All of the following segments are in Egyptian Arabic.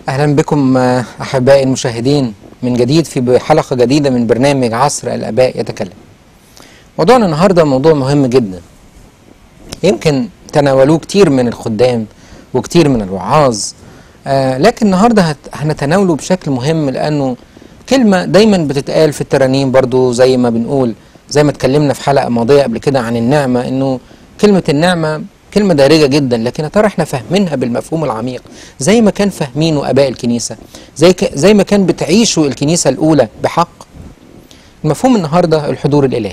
أهلا بكم آه، أحبائي المشاهدين من جديد في حلقة جديدة من برنامج عصر الآباء يتكلم موضوعنا النهاردة موضوع مهم جدا يمكن تناولوه كتير من الخدام وكتير من الوعاظ آه لكن النهاردة هت- هنتناوله بشكل مهم لأنه كلمة دايما بتتقال في الترانيم برضو زي ما بنقول زي ما اتكلمنا في حلقة ماضية قبل كده عن النعمة انه كلمة النعمة كلمة دارجة جدا لكن يا ترى احنا فاهمينها بالمفهوم العميق زي ما كان فاهمينه اباء الكنيسة زي ك... زي ما كان بتعيشه الكنيسة الاولى بحق المفهوم النهاردة الحضور الالهي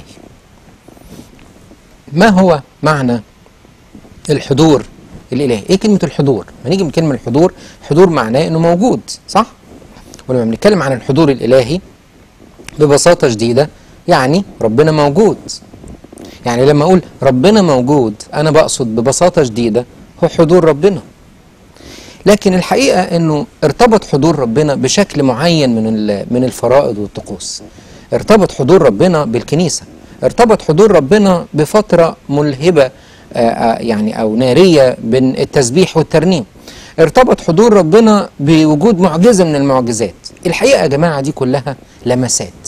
ما هو معنى الحضور الالهي ايه كلمة الحضور ما نيجي من كلمة الحضور حضور معناه انه موجود صح ولما بنتكلم عن الحضور الالهي ببساطة شديدة يعني ربنا موجود يعني لما اقول ربنا موجود انا بقصد ببساطة شديدة هو حضور ربنا لكن الحقيقة انه ارتبط حضور ربنا بشكل معين من ال- من الفرائض والطقوس ارتبط حضور ربنا بالكنيسة ارتبط حضور ربنا بفترة ملهبة آه، آه، يعني او نارية بين التسبيح والترنيم ارتبط حضور ربنا بوجود معجزة من المعجزات الحقيقة يا جماعة دي كلها لمسات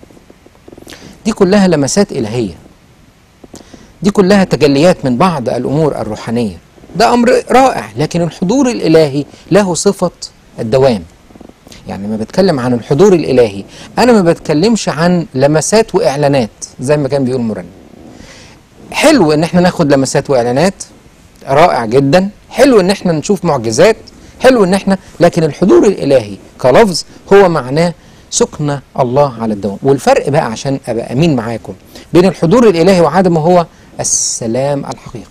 دي كلها لمسات إلهية دي كلها تجليات من بعض الأمور الروحانية ده أمر رائع لكن الحضور الإلهي له صفة الدوام يعني لما بتكلم عن الحضور الإلهي أنا ما بتكلمش عن لمسات وإعلانات زي ما كان بيقول مرنم حلو إن احنا ناخد لمسات وإعلانات رائع جدا حلو إن احنا نشوف معجزات حلو إن احنا لكن الحضور الإلهي كلفظ هو معناه سكن الله على الدوام والفرق بقى عشان أبقى أمين معاكم بين الحضور الإلهي وعدمه هو السلام الحقيقي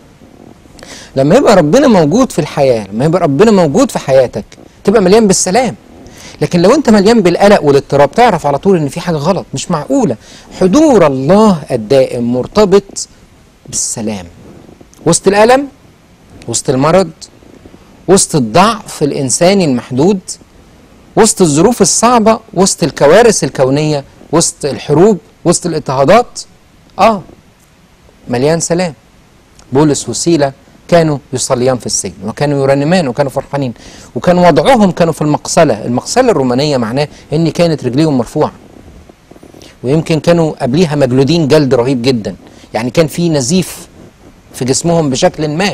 لما يبقى ربنا موجود في الحياة لما يبقى ربنا موجود في حياتك تبقى مليان بالسلام لكن لو انت مليان بالقلق والاضطراب تعرف على طول ان في حاجة غلط مش معقولة حضور الله الدائم مرتبط بالسلام وسط الألم وسط المرض وسط الضعف الإنساني المحدود وسط الظروف الصعبة وسط الكوارث الكونية وسط الحروب وسط الاضطهادات اه مليان سلام بولس وسيلة كانوا يصليان في السجن وكانوا يرنمان وكانوا فرحانين وكان وضعهم كانوا في المقصلة المقصلة الرومانية معناه ان كانت رجليهم مرفوعة ويمكن كانوا قبليها مجلودين جلد رهيب جدا يعني كان في نزيف في جسمهم بشكل ما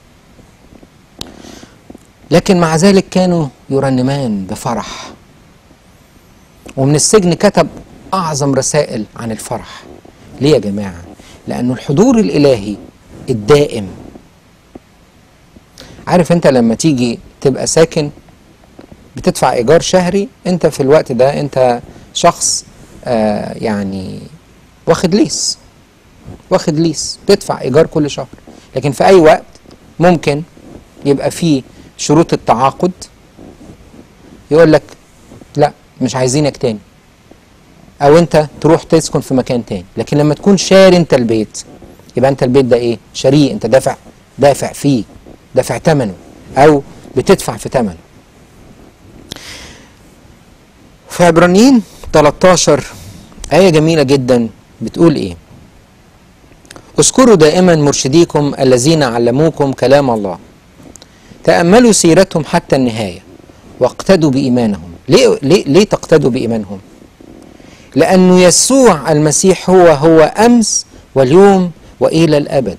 لكن مع ذلك كانوا يرنمان بفرح ومن السجن كتب أعظم رسائل عن الفرح ليه يا جماعة؟ لأنه الحضور الإلهي الدائم عارف أنت لما تيجي تبقى ساكن بتدفع إيجار شهري أنت في الوقت ده أنت شخص آه يعني واخد ليس واخد ليس تدفع إيجار كل شهر لكن في أي وقت ممكن يبقى فيه شروط التعاقد يقول لك لا مش عايزينك تاني او انت تروح تسكن في مكان تاني لكن لما تكون شاري انت البيت يبقى انت البيت ده ايه شاريه انت دافع دافع فيه دافع ثمنه او بتدفع في ثمنه في عبرانيين 13 آية جميلة جدا بتقول ايه اذكروا دائما مرشديكم الذين علموكم كلام الله تأملوا سيرتهم حتى النهاية واقتدوا بإيمانهم ليه, ليه, ليه تقتدوا بإيمانهم لأنه يسوع المسيح هو هو أمس واليوم وإلى الأبد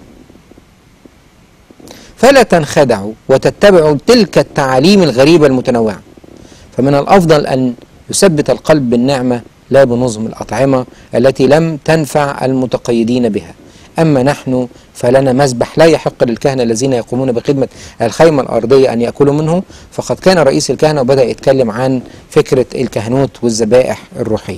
فلا تنخدعوا وتتبعوا تلك التعاليم الغريبة المتنوعة فمن الأفضل أن يثبت القلب بالنعمة لا بنظم الأطعمة التي لم تنفع المتقيدين بها أما نحن فلنا مذبح لا يحق للكهنة الذين يقومون بخدمة الخيمة الأرضية أن يأكلوا منه فقد كان رئيس الكهنة وبدأ يتكلم عن فكرة الكهنوت والذبائح الروحية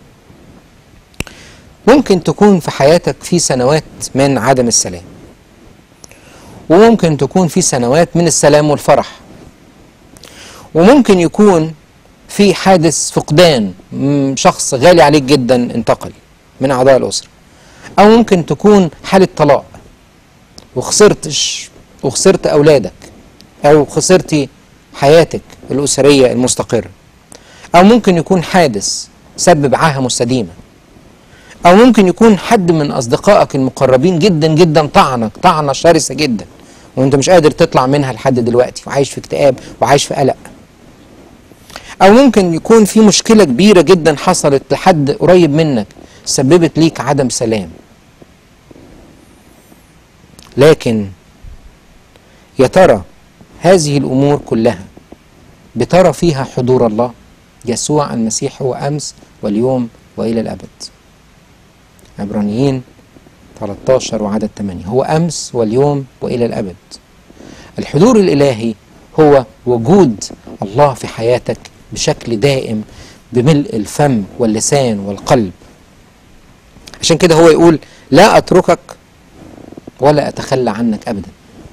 ممكن تكون في حياتك في سنوات من عدم السلام وممكن تكون في سنوات من السلام والفرح وممكن يكون في حادث فقدان مم، شخص غالي عليك جدا انتقل من أعضاء الأسرة أو ممكن تكون حالة طلاق وخسرتش وخسرت أولادك أو خسرتي حياتك الأسرية المستقرة أو ممكن يكون حادث سبب عاهة مستديمة أو ممكن يكون حد من أصدقائك المقربين جدا جدا طعنك طعنة شرسة جدا وانت مش قادر تطلع منها لحد دلوقتي وعايش في اكتئاب وعايش في قلق او ممكن يكون في مشكله كبيره جدا حصلت لحد قريب منك سببت ليك عدم سلام لكن يا ترى هذه الامور كلها بترى فيها حضور الله يسوع المسيح هو امس واليوم والى الابد عبرانيين 13 وعدد 8 هو امس واليوم والى الابد الحضور الالهي هو وجود الله في حياتك بشكل دائم بملء الفم واللسان والقلب عشان كده هو يقول لا اتركك ولا اتخلى عنك ابدا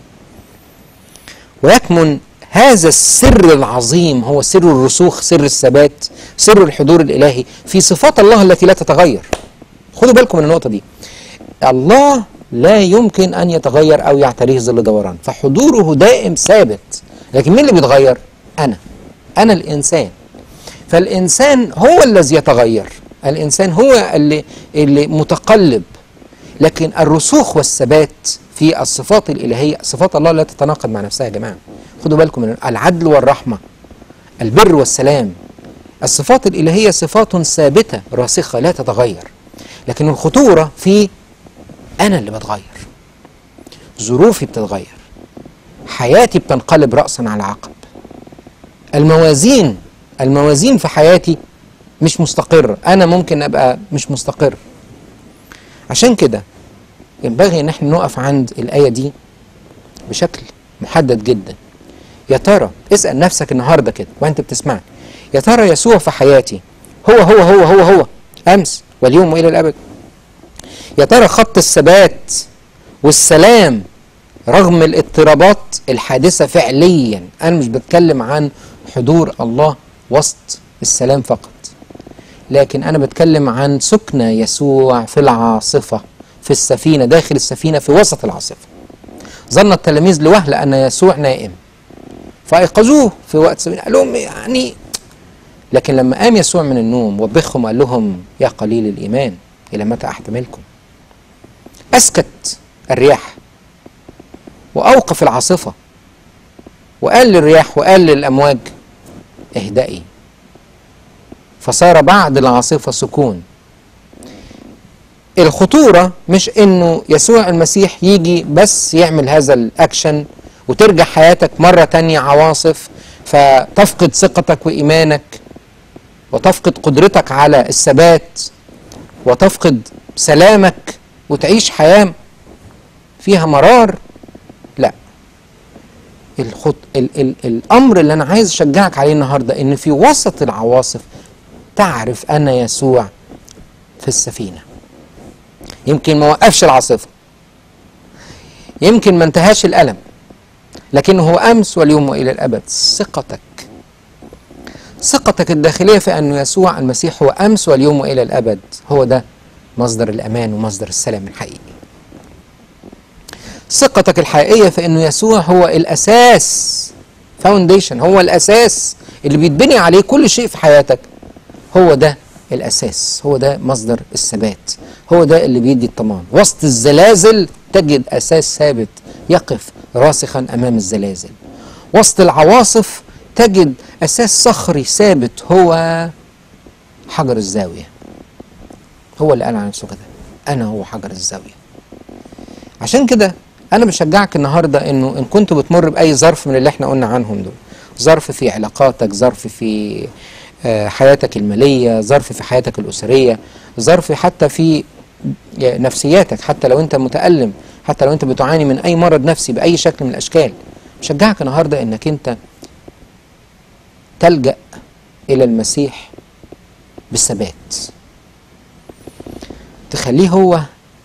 ويكمن هذا السر العظيم هو سر الرسوخ سر الثبات سر الحضور الالهي في صفات الله التي لا تتغير خدوا بالكم من النقطه دي الله لا يمكن ان يتغير او يعتريه ظل دوران فحضوره دائم ثابت لكن مين اللي بيتغير انا انا الانسان فالانسان هو الذي يتغير الانسان هو اللي اللي متقلب لكن الرسوخ والثبات في الصفات الالهيه صفات الله لا تتناقض مع نفسها يا جماعه خدوا بالكم من العدل والرحمه البر والسلام الصفات الالهيه صفات ثابته راسخه لا تتغير لكن الخطوره في انا اللي بتغير ظروفي بتتغير حياتي بتنقلب راسا على عقب الموازين الموازين في حياتي مش مستقرة أنا ممكن أبقى مش مستقر عشان كده ينبغي إن احنا نقف عند الآية دي بشكل محدد جدا يا ترى اسأل نفسك النهاردة كده وأنت بتسمعني يا ترى يسوع في حياتي هو هو هو هو هو أمس واليوم وإلى الأبد يا ترى خط الثبات والسلام رغم الاضطرابات الحادثة فعليا أنا مش بتكلم عن حضور الله وسط السلام فقط لكن أنا بتكلم عن سكن يسوع في العاصفة في السفينة داخل السفينة في وسط العاصفة ظن التلاميذ لوهلة أن يسوع نائم فأيقظوه في وقت سفينة قال لهم يعني لكن لما قام يسوع من النوم وبخهم قال لهم يا قليل الإيمان إلى متى أحتملكم أسكت الرياح وأوقف العاصفة وقال للرياح وقال للأمواج اهدئي فصار بعد العاصفة سكون الخطورة مش انه يسوع المسيح يجي بس يعمل هذا الاكشن وترجع حياتك مرة تانية عواصف فتفقد ثقتك وإيمانك وتفقد قدرتك على الثبات وتفقد سلامك وتعيش حياة فيها مرار لا الخط... ال... ال... الامر اللي انا عايز اشجعك عليه النهارده ان في وسط العواصف تعرف ان يسوع في السفينه يمكن ما وقفش العاصفه يمكن ما انتهاش الالم لكنه هو امس واليوم والى الابد ثقتك ثقتك الداخليه في ان يسوع المسيح هو امس واليوم والى الابد هو ده مصدر الامان ومصدر السلام الحقيقي ثقتك الحقيقيه في انه يسوع هو الاساس فاونديشن هو الاساس اللي بيتبني عليه كل شيء في حياتك هو ده الاساس هو ده مصدر الثبات هو ده اللي بيدي الطمان وسط الزلازل تجد اساس ثابت يقف راسخا امام الزلازل وسط العواصف تجد اساس صخري ثابت هو حجر الزاويه هو اللي قال عن نفسه كده انا هو حجر الزاويه عشان كده انا بشجعك النهارده انه ان كنت بتمر باي ظرف من اللي احنا قلنا عنهم دول ظرف في علاقاتك ظرف في حياتك الماليه ظرف في حياتك الاسريه ظرف حتى في نفسياتك حتى لو انت متالم حتى لو انت بتعاني من اي مرض نفسي باي شكل من الاشكال بشجعك النهارده انك انت تلجا الى المسيح بالثبات تخليه هو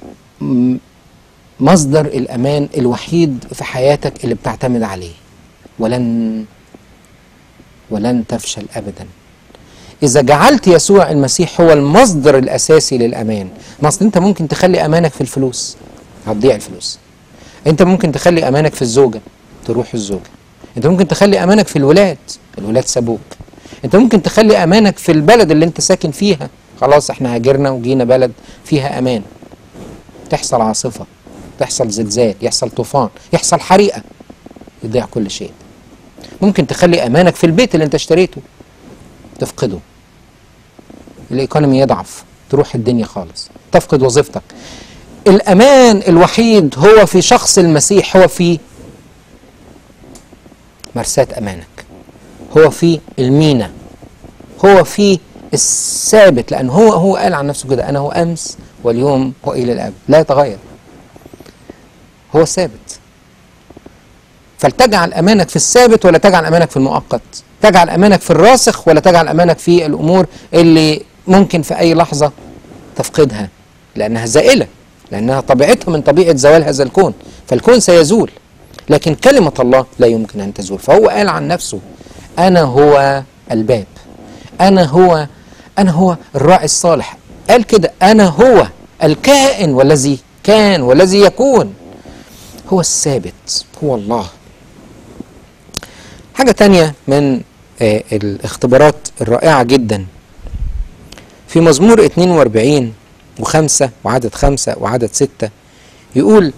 مصدر الامان الوحيد في حياتك اللي بتعتمد عليه ولن ولن تفشل ابدا اذا جعلت يسوع المسيح هو المصدر الاساسي للامان ما اصل انت ممكن تخلي امانك في الفلوس هتضيع الفلوس انت ممكن تخلي امانك في الزوجه تروح الزوجه انت ممكن تخلي امانك في الولاد الولاد سابوك انت ممكن تخلي امانك في البلد اللي انت ساكن فيها خلاص احنا هاجرنا وجينا بلد فيها امان تحصل عاصفه يحصل زلزال يحصل طوفان يحصل حريقه يضيع كل شيء ممكن تخلي امانك في البيت اللي انت اشتريته تفقده الايكونومي يضعف تروح الدنيا خالص تفقد وظيفتك الامان الوحيد هو في شخص المسيح هو في مرساة امانك هو في المينا هو في الثابت لان هو هو قال عن نفسه كده انا هو امس واليوم والى الابد لا يتغير هو ثابت فلتجعل امانك في الثابت ولا تجعل امانك في المؤقت تجعل امانك في الراسخ ولا تجعل امانك في الامور اللي ممكن في اي لحظه تفقدها لانها زائله لانها طبيعتها من طبيعه زوال هذا الكون فالكون سيزول لكن كلمه الله لا يمكن ان تزول فهو قال عن نفسه انا هو الباب انا هو انا هو الراعي الصالح قال كده انا هو الكائن والذي كان والذي يكون هو الثابت هو الله حاجة تانية من آه الاختبارات الرائعة جدا في مزمور 42 وخمسة وعدد خمسة وعدد ستة يقول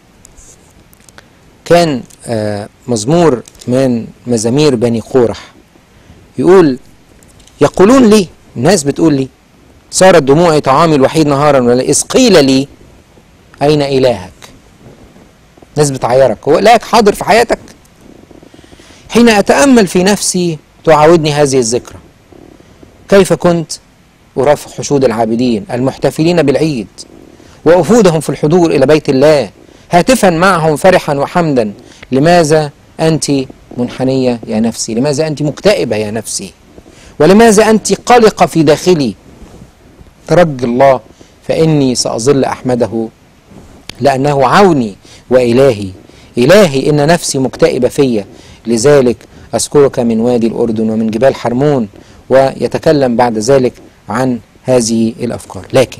كان آه مزمور من مزامير بني قورح يقول يقولون لي الناس بتقول لي صارت دموعي طعامي الوحيد نهارا ولا إذ قيل لي أين إلهك ناس بتعيرك هو إلهك حاضر في حياتك حين أتأمل في نفسي تعاودني هذه الذكرى كيف كنت أرافق حشود العابدين المحتفلين بالعيد وأفودهم في الحضور إلى بيت الله هاتفا معهم فرحا وحمدا لماذا أنت منحنية يا نفسي لماذا أنت مكتئبة يا نفسي ولماذا أنت قلقة في داخلي ترج الله فإني سأظل أحمده لأنه عوني وإلهي إلهي إن نفسي مكتئبة فيا لذلك أذكرك من وادي الأردن ومن جبال حرمون ويتكلم بعد ذلك عن هذه الأفكار لكن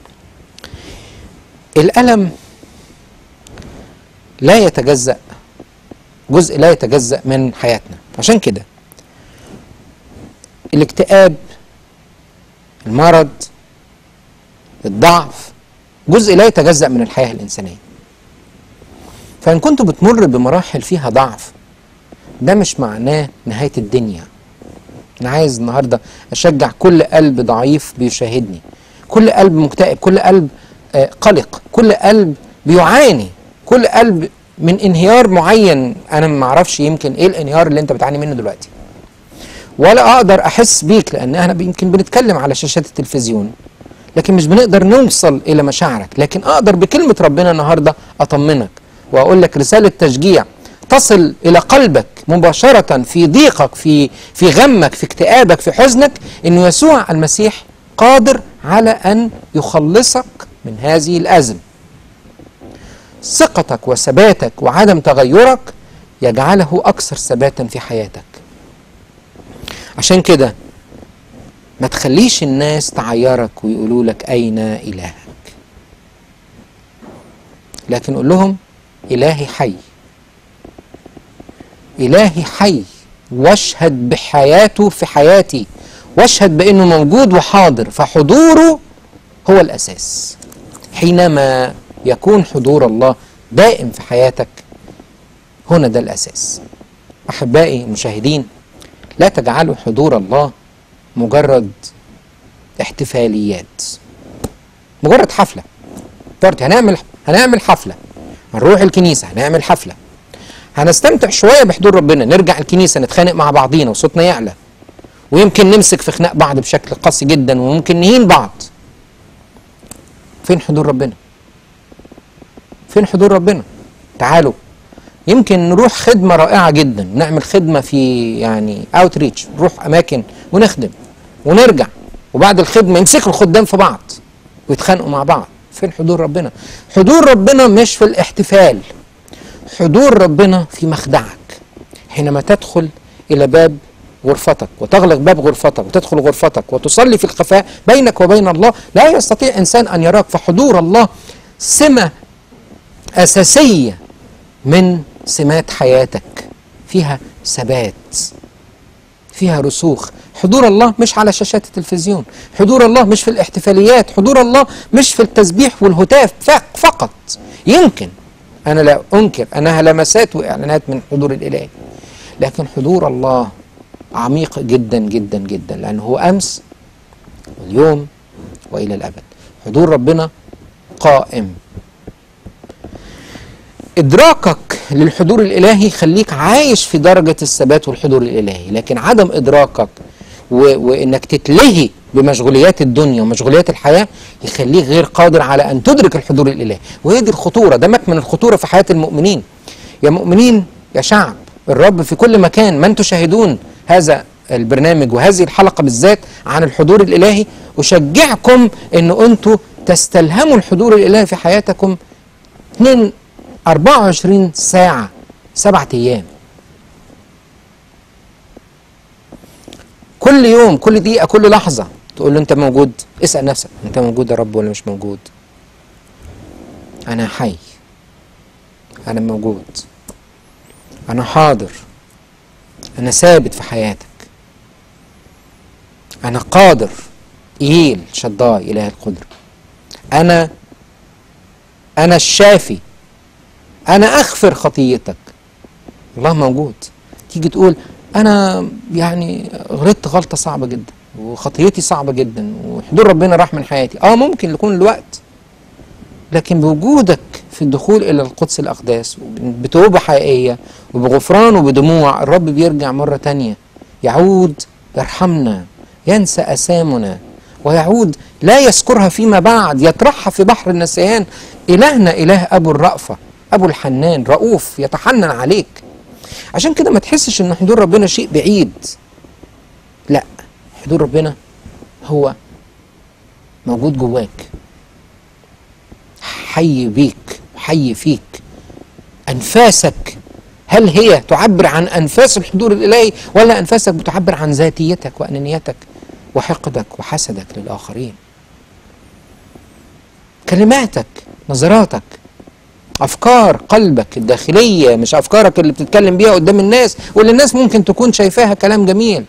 الألم لا يتجزأ جزء لا يتجزأ من حياتنا عشان كده الاكتئاب المرض الضعف جزء لا يتجزأ من الحياة الإنسانية فإن كنت بتمر بمراحل فيها ضعف ده مش معناه نهاية الدنيا أنا عايز النهاردة أشجع كل قلب ضعيف بيشاهدني كل قلب مكتئب كل قلب آه قلق كل قلب بيعاني كل قلب من انهيار معين أنا ما أعرفش يمكن إيه الانهيار اللي أنت بتعاني منه دلوقتي ولا أقدر أحس بيك لأن احنا يمكن بنتكلم على شاشات التلفزيون لكن مش بنقدر نوصل إلى مشاعرك لكن أقدر بكلمة ربنا النهاردة أطمنك وأقول لك رسالة تشجيع تصل الى قلبك مباشره في ضيقك في في غمك في اكتئابك في حزنك ان يسوع المسيح قادر على ان يخلصك من هذه الازمه ثقتك وثباتك وعدم تغيرك يجعله اكثر ثباتا في حياتك عشان كده ما تخليش الناس تعيرك ويقولوا لك اين الهك لكن قول لهم الهي حي إلهي حي واشهد بحياته في حياتي واشهد بأنه موجود وحاضر فحضوره هو الأساس حينما يكون حضور الله دائم في حياتك هنا ده الأساس أحبائي المشاهدين لا تجعلوا حضور الله مجرد احتفاليات مجرد حفلة بارتي هنعمل هنعمل حفلة هنروح الكنيسة هنعمل حفلة هنستمتع شويه بحضور ربنا نرجع الكنيسه نتخانق مع بعضينا وصوتنا يعلى ويمكن نمسك في خناق بعض بشكل قاسي جدا وممكن نهين بعض فين حضور ربنا فين حضور ربنا تعالوا يمكن نروح خدمة رائعة جدا نعمل خدمة في يعني اوت ريتش نروح أماكن ونخدم ونرجع وبعد الخدمة يمسكوا الخدام في بعض ويتخانقوا مع بعض فين حضور ربنا حضور ربنا مش في الاحتفال حضور ربنا في مخدعك حينما تدخل الى باب غرفتك وتغلق باب غرفتك وتدخل غرفتك وتصلي في الخفاء بينك وبين الله لا يستطيع انسان ان يراك فحضور الله سمه اساسيه من سمات حياتك فيها ثبات فيها رسوخ حضور الله مش على شاشات التلفزيون حضور الله مش في الاحتفاليات حضور الله مش في التسبيح والهتاف ف- فقط يمكن أنا لا أنكر أنها لمسات وإعلانات من حضور الإله لكن حضور الله عميق جدا جدا جدا لأنه هو أمس واليوم وإلى الأبد حضور ربنا قائم إدراكك للحضور الإلهي يخليك عايش في درجة الثبات والحضور الإلهي لكن عدم إدراكك و... وإنك تتلهي بمشغوليات الدنيا ومشغوليات الحياة يخليك غير قادر على أن تدرك الحضور الإلهي وهي دي الخطورة ده مكمن الخطورة في حياة المؤمنين يا مؤمنين يا شعب الرب في كل مكان من تشاهدون هذا البرنامج وهذه الحلقة بالذات عن الحضور الإلهي أشجعكم أن أنتوا تستلهموا الحضور الإلهي في حياتكم 2 24 ساعة سبعة أيام كل يوم كل دقيقة كل لحظة تقول له أنت موجود اسأل نفسك أنت موجود يا رب ولا مش موجود أنا حي أنا موجود أنا حاضر أنا ثابت في حياتك أنا قادر إيل شداي إله القدرة أنا أنا الشافي أنا أغفر خطيتك الله موجود تيجي تقول أنا يعني غلطت غلطة صعبة جدا وخطيتي صعبة جدا وحضور ربنا راح من حياتي آه ممكن يكون الوقت لكن بوجودك في الدخول إلى القدس الأقداس بتوبة حقيقية وبغفران وبدموع الرب بيرجع مرة تانية يعود يرحمنا ينسى أسامنا ويعود لا يذكرها فيما بعد يطرحها في بحر النسيان إلهنا إله أبو الرأفة أبو الحنان رؤوف يتحنن عليك عشان كده ما تحسش إن حضور ربنا شيء بعيد لا حضور ربنا هو موجود جواك حي بيك حي فيك أنفاسك هل هي تعبر عن أنفاس الحضور الإلهي ولا أنفاسك بتعبر عن ذاتيتك وأنانيتك وحقدك وحسدك للآخرين كلماتك نظراتك أفكار قلبك الداخلية مش أفكارك اللي بتتكلم بيها قدام الناس واللي الناس ممكن تكون شايفاها كلام جميل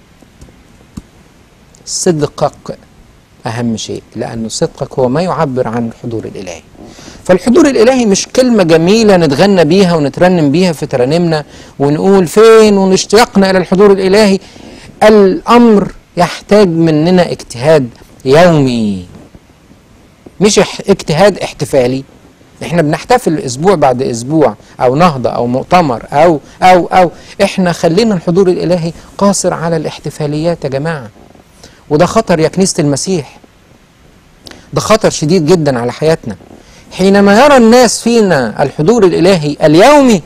صدقك أهم شيء لأن صدقك هو ما يعبر عن الحضور الإلهي فالحضور الإلهي مش كلمة جميلة نتغنى بيها ونترنم بيها في ترانيمنا ونقول فين ونشتيقنا إلى الحضور الإلهي الأمر يحتاج مننا اجتهاد يومي مش اح- اجتهاد احتفالي احنا بنحتفل اسبوع بعد اسبوع او نهضه او مؤتمر او او او احنا خلينا الحضور الالهي قاصر على الاحتفاليات يا جماعه وده خطر يا كنيسه المسيح ده خطر شديد جدا على حياتنا حينما يرى الناس فينا الحضور الالهي اليومي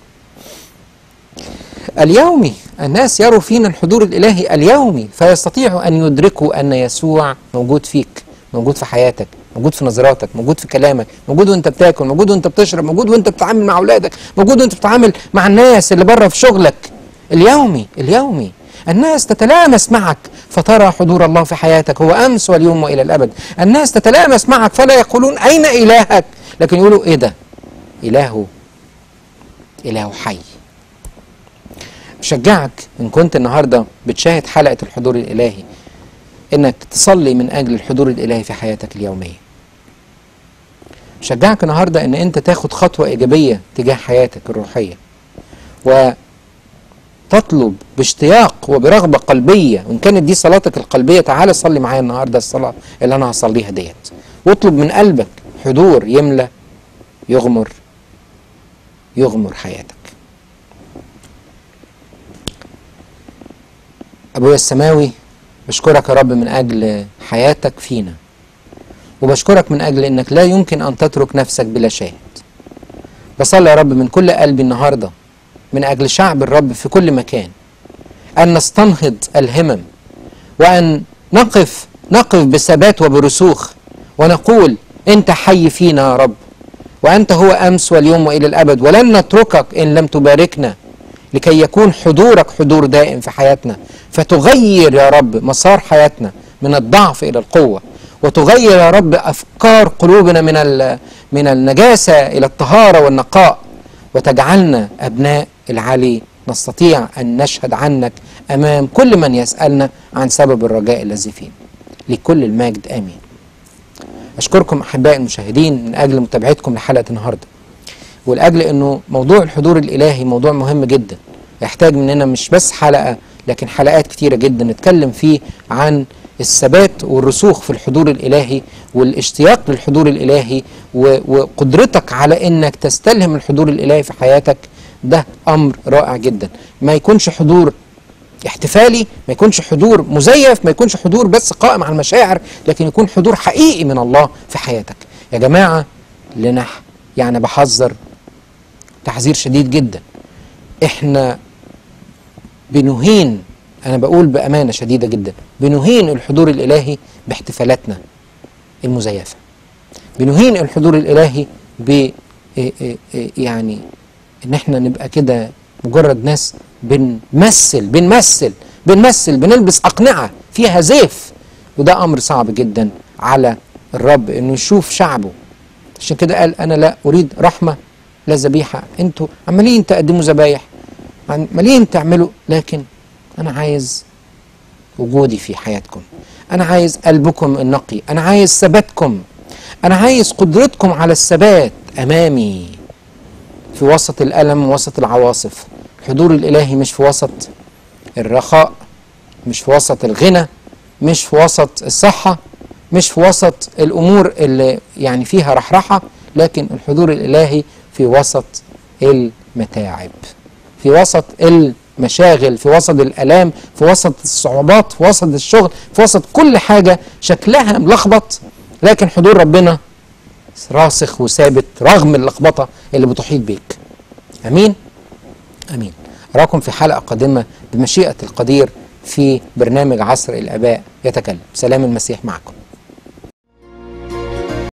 اليومي الناس يروا فينا الحضور الالهي اليومي فيستطيعوا ان يدركوا ان يسوع موجود فيك موجود في حياتك موجود في نظراتك موجود في كلامك موجود وانت بتاكل موجود وانت بتشرب موجود وانت بتتعامل مع اولادك موجود وانت بتتعامل مع الناس اللي بره في شغلك اليومي اليومي الناس تتلامس معك فترى حضور الله في حياتك هو امس واليوم والى الابد الناس تتلامس معك فلا يقولون اين الهك لكن يقولوا ايه ده اله اله حي أشجعك إن كنت النهاردة بتشاهد حلقة الحضور الإلهي إنك تصلي من أجل الحضور الإلهي في حياتك اليومية أشجعك النهاردة إن أنت تاخد خطوة إيجابية تجاه حياتك الروحية وتطلب باشتياق وبرغبة قلبية وإن كانت دي صلاتك القلبية تعالى صلي معايا النهاردة الصلاة اللي أنا هصليها ديت واطلب من قلبك حضور يملى يغمر يغمر حياتك أبويا السماوي بشكرك يا رب من أجل حياتك فينا وبشكرك من أجل أنك لا يمكن أن تترك نفسك بلا شاهد بصلي يا رب من كل قلبي النهاردة من أجل شعب الرب في كل مكان أن نستنهض الهمم وأن نقف نقف بثبات وبرسوخ ونقول أنت حي فينا يا رب وأنت هو أمس واليوم وإلى الأبد ولن نتركك إن لم تباركنا لكي يكون حضورك حضور دائم في حياتنا فتغير يا رب مسار حياتنا من الضعف الى القوه وتغير يا رب افكار قلوبنا من ال- من النجاسه الى الطهاره والنقاء وتجعلنا ابناء العلي نستطيع ان نشهد عنك امام كل من يسالنا عن سبب الرجاء الذي فينا لكل المجد امين اشكركم احبائي المشاهدين من اجل متابعتكم لحلقه النهارده ولاجل انه موضوع الحضور الالهي موضوع مهم جدا يحتاج مننا مش بس حلقه لكن حلقات كتيره جدا نتكلم فيه عن الثبات والرسوخ في الحضور الالهي والاشتياق للحضور الالهي و- وقدرتك على انك تستلهم الحضور الالهي في حياتك ده امر رائع جدا ما يكونش حضور احتفالي ما يكونش حضور مزيف ما يكونش حضور بس قائم على المشاعر لكن يكون حضور حقيقي من الله في حياتك يا جماعة لنح يعني بحذر تحذير شديد جدا احنا بنهين انا بقول بامانه شديده جدا بنهين الحضور الالهي باحتفالاتنا المزيفه بنهين الحضور الالهي ب إيه إيه إيه يعني ان احنا نبقى كده مجرد ناس بنمثل بنمثل بنمثل بنلبس اقنعه فيها زيف وده امر صعب جدا على الرب انه يشوف شعبه عشان كده قال انا لا اريد رحمه لا ذبيحه انتوا عمالين تقدموا ذبايح عمالين تعملوا لكن انا عايز وجودي في حياتكم انا عايز قلبكم النقي انا عايز ثباتكم انا عايز قدرتكم على الثبات امامي في وسط الالم وسط العواصف الحضور الالهي مش في وسط الرخاء مش في وسط الغنى مش في وسط الصحه مش في وسط الامور اللي يعني فيها رحرحه لكن الحضور الالهي في وسط المتاعب في وسط المشاغل في وسط الالام في وسط الصعوبات في وسط الشغل في وسط كل حاجه شكلها ملخبط لكن حضور ربنا راسخ وثابت رغم اللخبطه اللي بتحيط بيك امين امين اراكم في حلقه قادمه بمشيئه القدير في برنامج عصر الاباء يتكلم سلام المسيح معكم